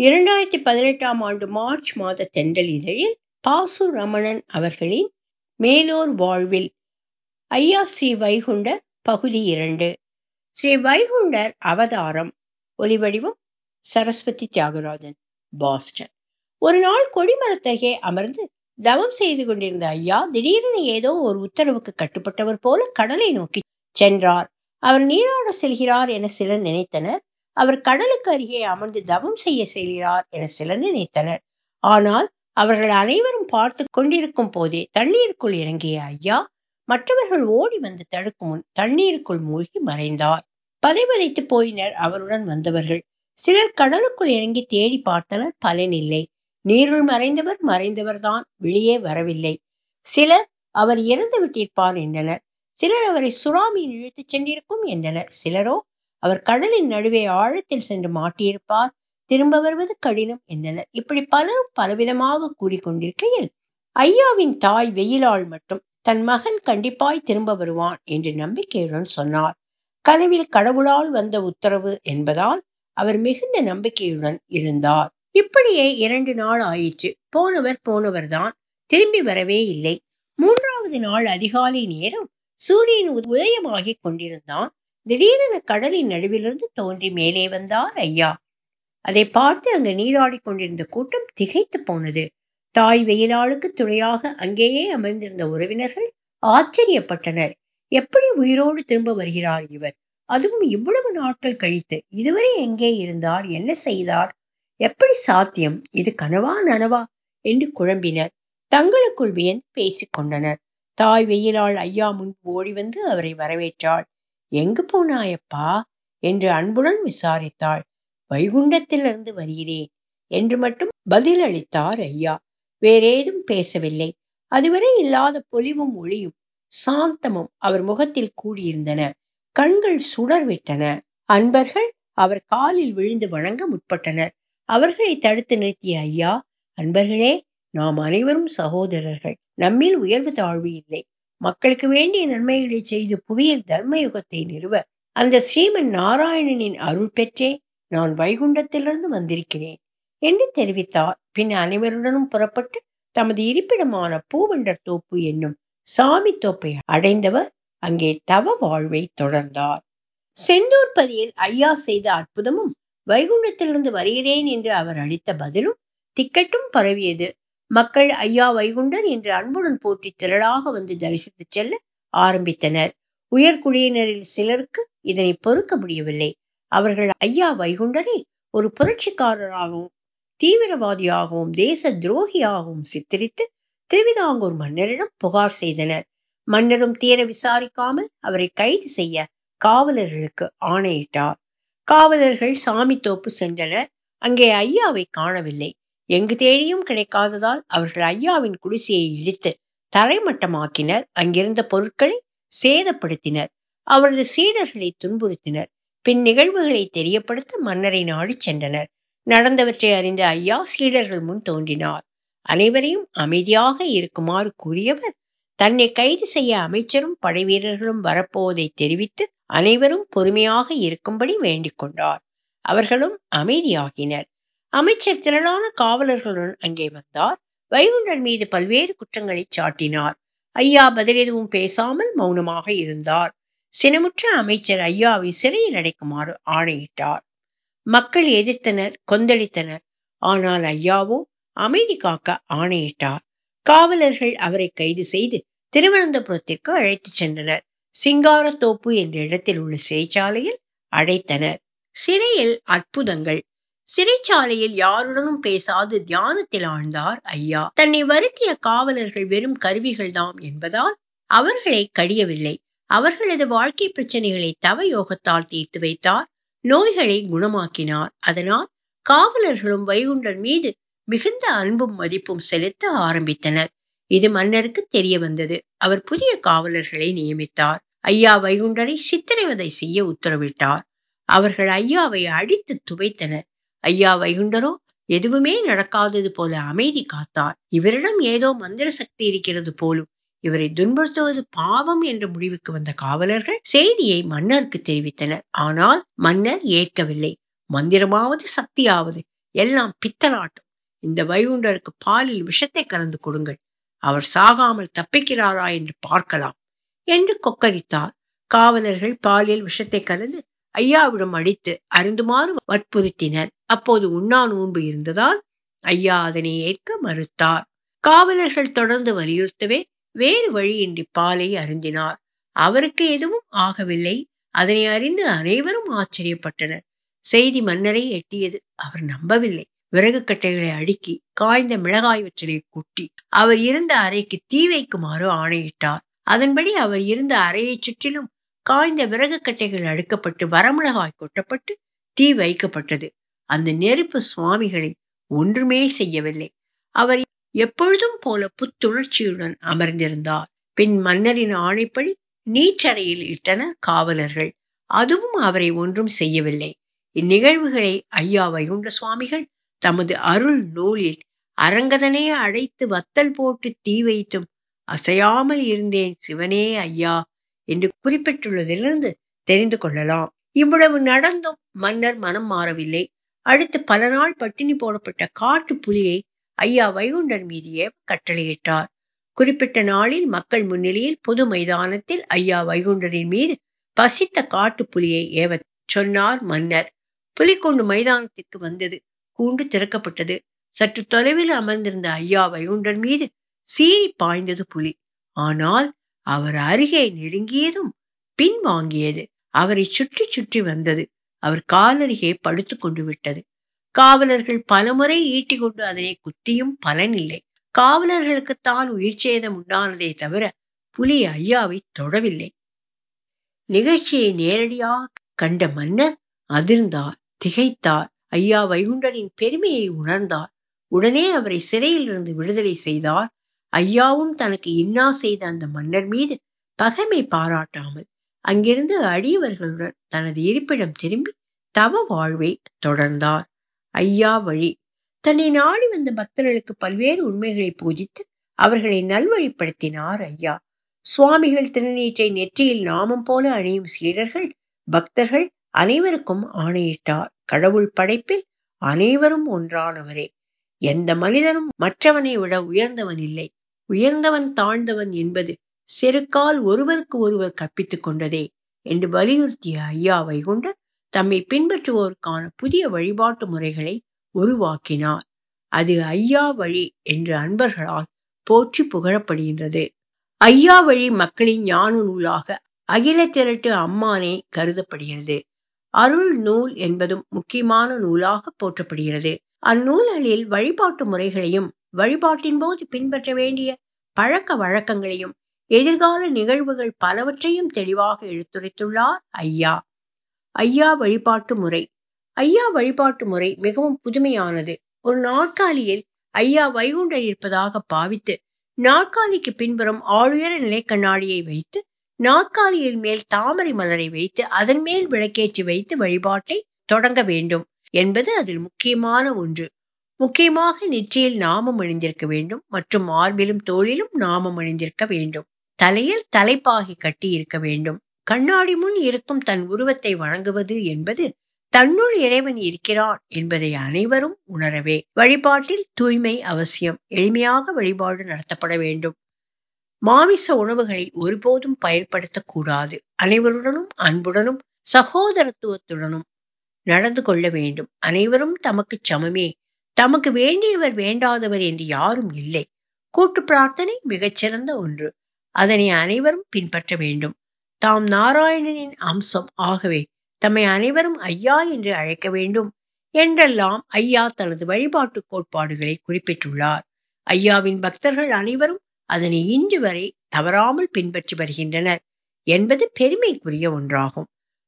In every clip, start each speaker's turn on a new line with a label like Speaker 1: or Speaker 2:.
Speaker 1: இரண்டாயிரத்தி பதினெட்டாம் ஆண்டு மார்ச் மாத தென்றல் இதழில் பாசு ரமணன் அவர்களின் மேலோர் வாழ்வில் ஐயா ஸ்ரீ வைகுண்டர் பகுதி இரண்டு ஸ்ரீ வைகுண்டர் அவதாரம் ஒலிவடிவம் சரஸ்வதி தியாகராஜன் பாஸ்டன் ஒரு நாள் கொடிமரத்தருகே அமர்ந்து தவம் செய்து கொண்டிருந்த ஐயா திடீரென ஏதோ ஒரு உத்தரவுக்கு கட்டுப்பட்டவர் போல கடலை நோக்கி சென்றார் அவர் நீராட செல்கிறார் என சிலர் நினைத்தனர் அவர் கடலுக்கு அருகே அமர்ந்து தவம் செய்ய செல்கிறார் என சிலர் நினைத்தனர் ஆனால் அவர்கள் அனைவரும் பார்த்து கொண்டிருக்கும் போதே தண்ணீருக்குள் இறங்கிய ஐயா மற்றவர்கள் ஓடி வந்து தடுக்கும் முன் தண்ணீருக்குள் மூழ்கி மறைந்தார் பதைபதைத்து போயினர் அவருடன் வந்தவர்கள் சிலர் கடலுக்குள் இறங்கி தேடி பார்த்தனர் பலனில்லை நீருள் மறைந்தவர் மறைந்தவர்தான் வெளியே வரவில்லை சிலர் அவர் இறந்து விட்டிருப்பார் என்றனர் சிலர் அவரை சுறாமியில் இழுத்துச் சென்றிருக்கும் என்றனர் சிலரோ அவர் கடலின் நடுவே ஆழத்தில் சென்று மாட்டியிருப்பார் திரும்ப வருவது கடினம் என்றனர் இப்படி பலரும் பலவிதமாக கூறிக்கொண்டிருக்கையில் ஐயாவின் தாய் வெயிலாள் மட்டும் தன் மகன் கண்டிப்பாய் திரும்ப வருவான் என்று நம்பிக்கையுடன் சொன்னார் கனவில் கடவுளால் வந்த உத்தரவு என்பதால் அவர் மிகுந்த நம்பிக்கையுடன் இருந்தார் இப்படியே இரண்டு நாள் ஆயிற்று போனவர் போனவர்தான் திரும்பி வரவே இல்லை மூன்றாவது நாள் அதிகாலை நேரம் சூரியன் உதயமாகிக் கொண்டிருந்தான் திடீரென கடலின் நடுவிலிருந்து தோன்றி மேலே வந்தார் ஐயா அதை பார்த்து அங்கு நீராடி கொண்டிருந்த கூட்டம் திகைத்து போனது தாய் வெயிலாளுக்கு துணையாக அங்கேயே அமர்ந்திருந்த உறவினர்கள் ஆச்சரியப்பட்டனர் எப்படி உயிரோடு திரும்ப வருகிறார் இவர் அதுவும் இவ்வளவு நாட்கள் கழித்து இதுவரை எங்கே இருந்தார் என்ன செய்தார் எப்படி சாத்தியம் இது கனவா நனவா என்று குழம்பினர் தங்களுக்குள் வியந்து பேசிக் கொண்டனர் தாய் வெயிலாள் ஐயா முன் ஓடி வந்து அவரை வரவேற்றாள் எங்கு போனாயப்பா என்று அன்புடன் விசாரித்தாள் வைகுண்டத்திலிருந்து வருகிறேன் என்று மட்டும் பதில் அளித்தார் ஐயா வேறேதும் பேசவில்லை அதுவரை இல்லாத பொலிவும் ஒளியும் சாந்தமும் அவர் முகத்தில் கூடியிருந்தன கண்கள் சுடர்விட்டன அன்பர்கள் அவர் காலில் விழுந்து வணங்க முற்பட்டனர் அவர்களை தடுத்து நிறுத்திய ஐயா அன்பர்களே நாம் அனைவரும் சகோதரர்கள் நம்மில் உயர்வு தாழ்வு இல்லை மக்களுக்கு வேண்டிய நன்மைகளை செய்து புவியில் தர்மயுகத்தை நிறுவ அந்த ஸ்ரீமன் நாராயணனின் அருள் பெற்றே நான் வைகுண்டத்திலிருந்து வந்திருக்கிறேன் என்று தெரிவித்தார் பின் அனைவருடனும் புறப்பட்டு தமது இருப்பிடமான பூவண்டர் தோப்பு என்னும் சாமி தோப்பை அடைந்தவர் அங்கே தவ வாழ்வை தொடர்ந்தார் செந்தூர்பதியில் ஐயா செய்த அற்புதமும் வைகுண்டத்திலிருந்து வருகிறேன் என்று அவர் அளித்த பதிலும் திக்கட்டும் பரவியது மக்கள் ஐயா வைகுண்டர் என்று அன்புடன் போற்றி திரளாக வந்து தரிசித்து செல்ல ஆரம்பித்தனர் உயர்குடியினரில் சிலருக்கு இதனை பொறுக்க முடியவில்லை அவர்கள் ஐயா வைகுண்டரை ஒரு புரட்சிக்காரராகவும் தீவிரவாதியாகவும் தேச துரோகியாகவும் சித்தரித்து திருவிதாங்கூர் மன்னரிடம் புகார் செய்தனர் மன்னரும் தீர விசாரிக்காமல் அவரை கைது செய்ய காவலர்களுக்கு ஆணையிட்டார் காவலர்கள் சாமி தோப்பு சென்றனர் அங்கே ஐயாவை காணவில்லை எங்கு தேடியும் கிடைக்காததால் அவர்கள் ஐயாவின் குடிசையை இடித்து தரைமட்டமாக்கினர் அங்கிருந்த பொருட்களை சேதப்படுத்தினர் அவரது சீடர்களை துன்புறுத்தினர் பின் நிகழ்வுகளை தெரியப்படுத்த மன்னரை நாடி சென்றனர் நடந்தவற்றை அறிந்த ஐயா சீடர்கள் முன் தோன்றினார் அனைவரையும் அமைதியாக இருக்குமாறு கூறியவர் தன்னை கைது செய்ய அமைச்சரும் படைவீரர்களும் வரப்போவதை தெரிவித்து அனைவரும் பொறுமையாக இருக்கும்படி வேண்டிக் கொண்டார் அவர்களும் அமைதியாகினர் அமைச்சர் திரளான காவலர்களுடன் அங்கே வந்தார் வைகுண்டர் மீது பல்வேறு குற்றங்களை சாட்டினார் ஐயா பதில் எதுவும் பேசாமல் மௌனமாக இருந்தார் சினமுற்ற அமைச்சர் ஐயாவை சிறையில் அடைக்குமாறு ஆணையிட்டார் மக்கள் எதிர்த்தனர் கொந்தளித்தனர் ஆனால் ஐயாவோ அமைதி காக்க ஆணையிட்டார் காவலர்கள் அவரை கைது செய்து திருவனந்தபுரத்திற்கு அழைத்துச் சென்றனர் சிங்காரத்தோப்பு என்ற இடத்தில் உள்ள சிறைச்சாலையில் அடைத்தனர் சிறையில் அற்புதங்கள் சிறைச்சாலையில் யாருடனும் பேசாது தியானத்தில் ஆழ்ந்தார் ஐயா தன்னை வருத்திய காவலர்கள் வெறும் கருவிகள் தாம் என்பதால் அவர்களை கடியவில்லை அவர்களது வாழ்க்கை பிரச்சனைகளை தவ யோகத்தால் தீர்த்து வைத்தார் நோய்களை குணமாக்கினார் அதனால் காவலர்களும் வைகுண்டர் மீது மிகுந்த அன்பும் மதிப்பும் செலுத்த ஆரம்பித்தனர் இது மன்னருக்கு தெரிய வந்தது அவர் புதிய காவலர்களை நியமித்தார் ஐயா வைகுண்டரை சித்திரவதை செய்ய உத்தரவிட்டார் அவர்கள் ஐயாவை அடித்து துவைத்தனர் ஐயா வைகுண்டரோ எதுவுமே நடக்காதது போல அமைதி காத்தார் இவரிடம் ஏதோ மந்திர சக்தி இருக்கிறது போலும் இவரை துன்புறுத்துவது பாவம் என்ற முடிவுக்கு வந்த காவலர்கள் செய்தியை மன்னருக்கு தெரிவித்தனர் ஆனால் மன்னர் ஏற்கவில்லை மந்திரமாவது சக்தியாவது எல்லாம் பித்தலாட்டம் இந்த வைகுண்டருக்கு பாலில் விஷத்தை கலந்து கொடுங்கள் அவர் சாகாமல் தப்பிக்கிறாரா என்று பார்க்கலாம் என்று கொக்கரித்தார் காவலர்கள் பாலில் விஷத்தை கலந்து ஐயாவிடம் அடித்து அருந்துமாறு வற்புறுத்தினர் அப்போது உண்ணா நோன்பு இருந்ததால் ஐயா அதனை ஏற்க மறுத்தார் காவலர்கள் தொடர்ந்து வலியுறுத்தவே வேறு வழியின்றி பாலை அருந்தினார் அவருக்கு எதுவும் ஆகவில்லை அதனை அறிந்து அனைவரும் ஆச்சரியப்பட்டனர் செய்தி மன்னரை எட்டியது அவர் நம்பவில்லை விறகு கட்டைகளை அடுக்கி காய்ந்த மிளகாய் வற்றலை கொட்டி அவர் இருந்த அறைக்கு தீ வைக்குமாறு ஆணையிட்டார் அதன்படி அவர் இருந்த அறையை சுற்றிலும் காய்ந்த விறகு கட்டைகள் அடுக்கப்பட்டு வரமிளகாய் கொட்டப்பட்டு தீ வைக்கப்பட்டது அந்த நெருப்பு சுவாமிகளை ஒன்றுமே செய்யவில்லை அவர் எப்பொழுதும் போல புத்துணர்ச்சியுடன் அமர்ந்திருந்தார் பின் மன்னரின் ஆணைப்படி நீற்றறையில் இட்டனர் காவலர்கள் அதுவும் அவரை ஒன்றும் செய்யவில்லை இந்நிகழ்வுகளை ஐயா வைகுண்ட சுவாமிகள் தமது அருள் நூலில் அரங்கதனே அடைத்து வத்தல் போட்டு தீ வைத்தும் அசையாமல் இருந்தேன் சிவனே ஐயா என்று குறிப்பிட்டுள்ளதிலிருந்து தெரிந்து கொள்ளலாம் இவ்வளவு நடந்தும் மன்னர் மனம் மாறவில்லை அடுத்து பல நாள் பட்டினி போடப்பட்ட காட்டு புலியை ஐயா வைகுண்டர் மீது ஏவ கட்டளையிட்டார் குறிப்பிட்ட நாளில் மக்கள் முன்னிலையில் பொது மைதானத்தில் ஐயா வைகுண்டரின் மீது பசித்த காட்டு புலியை ஏவ சொன்னார் மன்னர் புலி கொண்டு மைதானத்திற்கு வந்தது கூண்டு திறக்கப்பட்டது சற்று தொலைவில் அமர்ந்திருந்த ஐயா வைகுண்டர் மீது சீறி பாய்ந்தது புலி ஆனால் அவர் அருகே நெருங்கியதும் பின் வாங்கியது அவரை சுற்றி சுற்றி வந்தது அவர் காலருகே படுத்து கொண்டு விட்டது காவலர்கள் பலமுறை ஈட்டி கொண்டு அதனை குத்தியும் பலனில்லை காவலர்களுக்குத்தான் உயிர் சேதம் உண்டானதே தவிர புலி ஐயாவை தொடவில்லை நிகழ்ச்சியை நேரடியாக கண்ட மன்னர் அதிர்ந்தார் திகைத்தார் ஐயா வைகுண்டரின் பெருமையை உணர்ந்தார் உடனே அவரை சிறையில் இருந்து விடுதலை செய்தார் ஐயாவும் தனக்கு இன்னா செய்த அந்த மன்னர் மீது பகைமை பாராட்டாமல் அங்கிருந்து அடியவர்களுடன் தனது இருப்பிடம் திரும்பி தவ வாழ்வை தொடர்ந்தார் ஐயா வழி தன்னை நாடி வந்த பக்தர்களுக்கு பல்வேறு உண்மைகளை பூஜித்து அவர்களை நல்வழிப்படுத்தினார் ஐயா சுவாமிகள் திருநீற்றை நெற்றியில் நாமம் போல அணியும் சீடர்கள் பக்தர்கள் அனைவருக்கும் ஆணையிட்டார் கடவுள் படைப்பில் அனைவரும் ஒன்றானவரே எந்த மனிதனும் மற்றவனை விட உயர்ந்தவன் இல்லை உயர்ந்தவன் தாழ்ந்தவன் என்பது செருக்கால் ஒருவருக்கு ஒருவர் கற்பித்துக் கொண்டதே என்று வலியுறுத்திய ஐயா வைகுண்டர் தம்மை பின்பற்றுவோருக்கான புதிய வழிபாட்டு முறைகளை உருவாக்கினார் அது ஐயா வழி என்று அன்பர்களால் போற்றி புகழப்படுகின்றது ஐயா வழி மக்களின் ஞான நூலாக அகில திரட்டு அம்மானே கருதப்படுகிறது அருள் நூல் என்பதும் முக்கியமான நூலாக போற்றப்படுகிறது அந்நூல்களில் வழிபாட்டு முறைகளையும் வழிபாட்டின் போது பின்பற்ற வேண்டிய பழக்க வழக்கங்களையும் எதிர்கால நிகழ்வுகள் பலவற்றையும் தெளிவாக எடுத்துரைத்துள்ளார் ஐயா ஐயா வழிபாட்டு முறை ஐயா வழிபாட்டு முறை மிகவும் புதுமையானது ஒரு நாற்காலியில் ஐயா வைகுண்டர் இருப்பதாக பாவித்து நாற்காலிக்கு பின்புறம் ஆளுயர நிலைக்கண்ணாடியை வைத்து நாற்காலியின் மேல் தாமரை மலரை வைத்து அதன் மேல் விளக்கேற்றி வைத்து வழிபாட்டை தொடங்க வேண்டும் என்பது அதில் முக்கியமான ஒன்று முக்கியமாக நெற்றியில் நாமம் அணிந்திருக்க வேண்டும் மற்றும் மார்பிலும் தோளிலும் நாமம் அணிந்திருக்க வேண்டும் தலையில் தலைப்பாகி கட்டி இருக்க வேண்டும் கண்ணாடி முன் இருக்கும் தன் உருவத்தை வணங்குவது என்பது தன்னுள் இறைவன் இருக்கிறான் என்பதை அனைவரும் உணரவே வழிபாட்டில் தூய்மை அவசியம் எளிமையாக வழிபாடு நடத்தப்பட வேண்டும் மாமிச உணவுகளை ஒருபோதும் பயன்படுத்தக்கூடாது அனைவருடனும் அன்புடனும் சகோதரத்துவத்துடனும் நடந்து கொள்ள வேண்டும் அனைவரும் தமக்கு சமமே தமக்கு வேண்டியவர் வேண்டாதவர் என்று யாரும் இல்லை கூட்டு பிரார்த்தனை மிகச்சிறந்த ஒன்று அதனை அனைவரும் பின்பற்ற வேண்டும் தாம் நாராயணனின் அம்சம் ஆகவே தம்மை அனைவரும் ஐயா என்று அழைக்க வேண்டும் என்றெல்லாம் ஐயா தனது வழிபாட்டு கோட்பாடுகளை குறிப்பிட்டுள்ளார் ஐயாவின் பக்தர்கள் அனைவரும் அதனை இன்று வரை தவறாமல் பின்பற்றி வருகின்றனர் என்பது பெருமைக்குரிய ஒன்றாகும்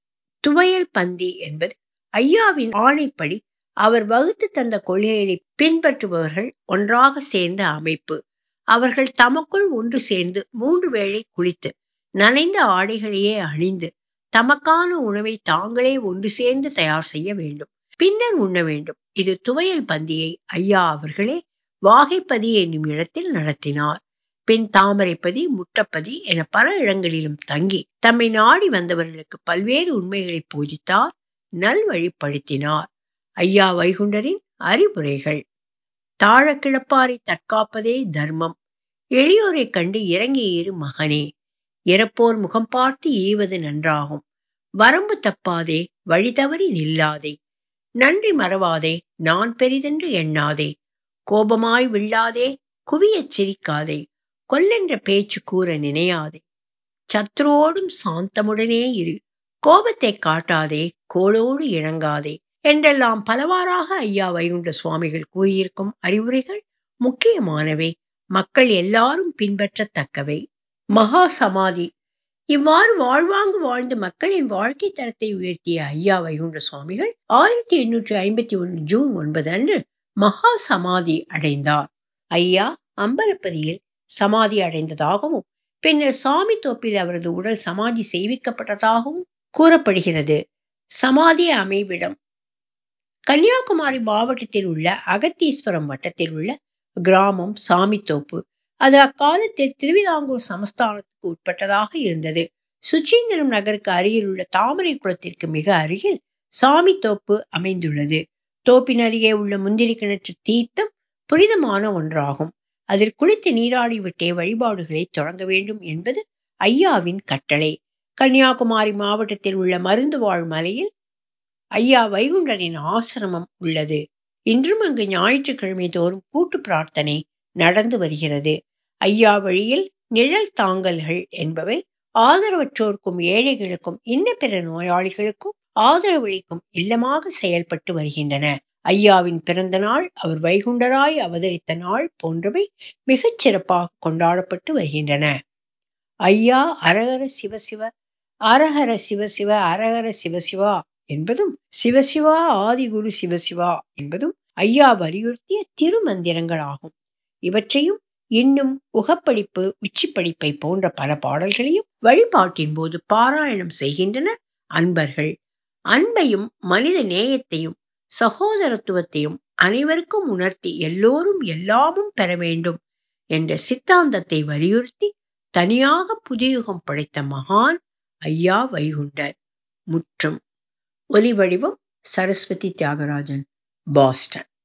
Speaker 1: துவையல் பந்தி என்பது ஐயாவின் ஆணைப்படி அவர் வகுத்து தந்த கொள்கைகளை பின்பற்றுபவர்கள் ஒன்றாக சேர்ந்த அமைப்பு அவர்கள் தமக்குள் ஒன்று சேர்ந்து மூன்று வேளை குளித்து நனைந்த ஆடைகளையே அணிந்து தமக்கான உணவை தாங்களே ஒன்று சேர்ந்து தயார் செய்ய வேண்டும் பின்னர் உண்ண வேண்டும் இது துவையல் பந்தியை ஐயா அவர்களே வாகைப்பதி என்னும் இடத்தில் நடத்தினார் பின் தாமரைப்பதி முட்டப்பதி என பல இடங்களிலும் தங்கி தம்மை நாடி வந்தவர்களுக்கு பல்வேறு உண்மைகளை பூஜித்தார் நல்வழிப்படுத்தினார் ஐயா வைகுண்டரின் அறிவுரைகள் தாழ கிளப்பாரை தற்காப்பதே தர்மம் எளியோரை கண்டு இறங்கி ஏறு மகனே இறப்போர் முகம் பார்த்து ஈவது நன்றாகும் வரம்பு தப்பாதே வழி தவறி நில்லாதே நன்றி மறவாதே நான் பெரிதென்று எண்ணாதே கோபமாய் விழாதே குவியச் சிரிக்காதே கொல்லென்ற பேச்சு கூற நினையாதே சத்ருவோடும் சாந்தமுடனே இரு கோபத்தை காட்டாதே கோளோடு இணங்காதே என்றெல்லாம் பலவாறாக ஐயா வைகுண்ட சுவாமிகள் கூறியிருக்கும் அறிவுரைகள் முக்கியமானவை மக்கள் எல்லாரும் பின்பற்றத்தக்கவை மகா சமாதி இவ்வாறு வாழ்வாங்கு வாழ்ந்து மக்களின் வாழ்க்கை தரத்தை உயர்த்திய ஐயா வைகுண்ட சுவாமிகள் ஆயிரத்தி எண்ணூற்றி ஐம்பத்தி ஒன்று ஜூன் ஒன்பது அன்று மகா சமாதி அடைந்தார் ஐயா அம்பலப்பதியில் சமாதி அடைந்ததாகவும் பின்னர் சாமி தோப்பில் அவரது உடல் சமாதி செய்விக்கப்பட்டதாகவும் கூறப்படுகிறது சமாதி அமைவிடம் கன்னியாகுமரி மாவட்டத்தில் உள்ள அகத்தீஸ்வரம் வட்டத்தில் உள்ள கிராமம் சாமித்தோப்பு அது அக்காலத்தில் திருவிதாங்கூர் சமஸ்தானத்துக்கு உட்பட்டதாக இருந்தது சுச்சீந்திரம் நகருக்கு அருகில் உள்ள தாமரை குளத்திற்கு மிக அருகில் சாமித்தோப்பு அமைந்துள்ளது தோப்பின் அருகே உள்ள முந்திரி கிணற்று தீர்த்தம் புனிதமான ஒன்றாகும் அதில் குளித்து நீராடி விட்டே வழிபாடுகளை தொடங்க வேண்டும் என்பது ஐயாவின் கட்டளை கன்னியாகுமரி மாவட்டத்தில் உள்ள மருந்து வாழ் மலையில் ஐயா வைகுண்டரின் ஆசிரமம் உள்ளது இன்றும் அங்கு ஞாயிற்றுக்கிழமை தோறும் கூட்டு பிரார்த்தனை நடந்து வருகிறது ஐயா வழியில் நிழல் தாங்கல்கள் என்பவை ஆதரவற்றோருக்கும் ஏழைகளுக்கும் இன்ன பிற நோயாளிகளுக்கும் ஆதரவளிக்கும் இல்லமாக செயல்பட்டு வருகின்றன ஐயாவின் பிறந்த நாள் அவர் வைகுண்டராய் அவதரித்த நாள் போன்றவை மிகச் சிறப்பாக கொண்டாடப்பட்டு வருகின்றன ஐயா அரகர சிவசிவ அரஹர சிவசிவ அரஹர சிவசிவா என்பதும் சிவசிவா ஆதிகுரு சிவசிவா என்பதும் ஐயா வலியுறுத்திய திருமந்திரங்கள் ஆகும் இவற்றையும் இன்னும் உகப்படிப்பு உச்சிப்படிப்பை போன்ற பல பாடல்களையும் வழிபாட்டின் போது பாராயணம் செய்கின்றனர் அன்பர்கள் அன்பையும் மனித நேயத்தையும் சகோதரத்துவத்தையும் அனைவருக்கும் உணர்த்தி எல்லோரும் எல்லாமும் பெற வேண்டும் என்ற சித்தாந்தத்தை வலியுறுத்தி தனியாக புதியுகம் படைத்த மகான் ஐயா வைகுண்டர் முற்றும் ஒலி வடிவம் சரஸ்வதி தியாகராஜன் பாஸ்டன்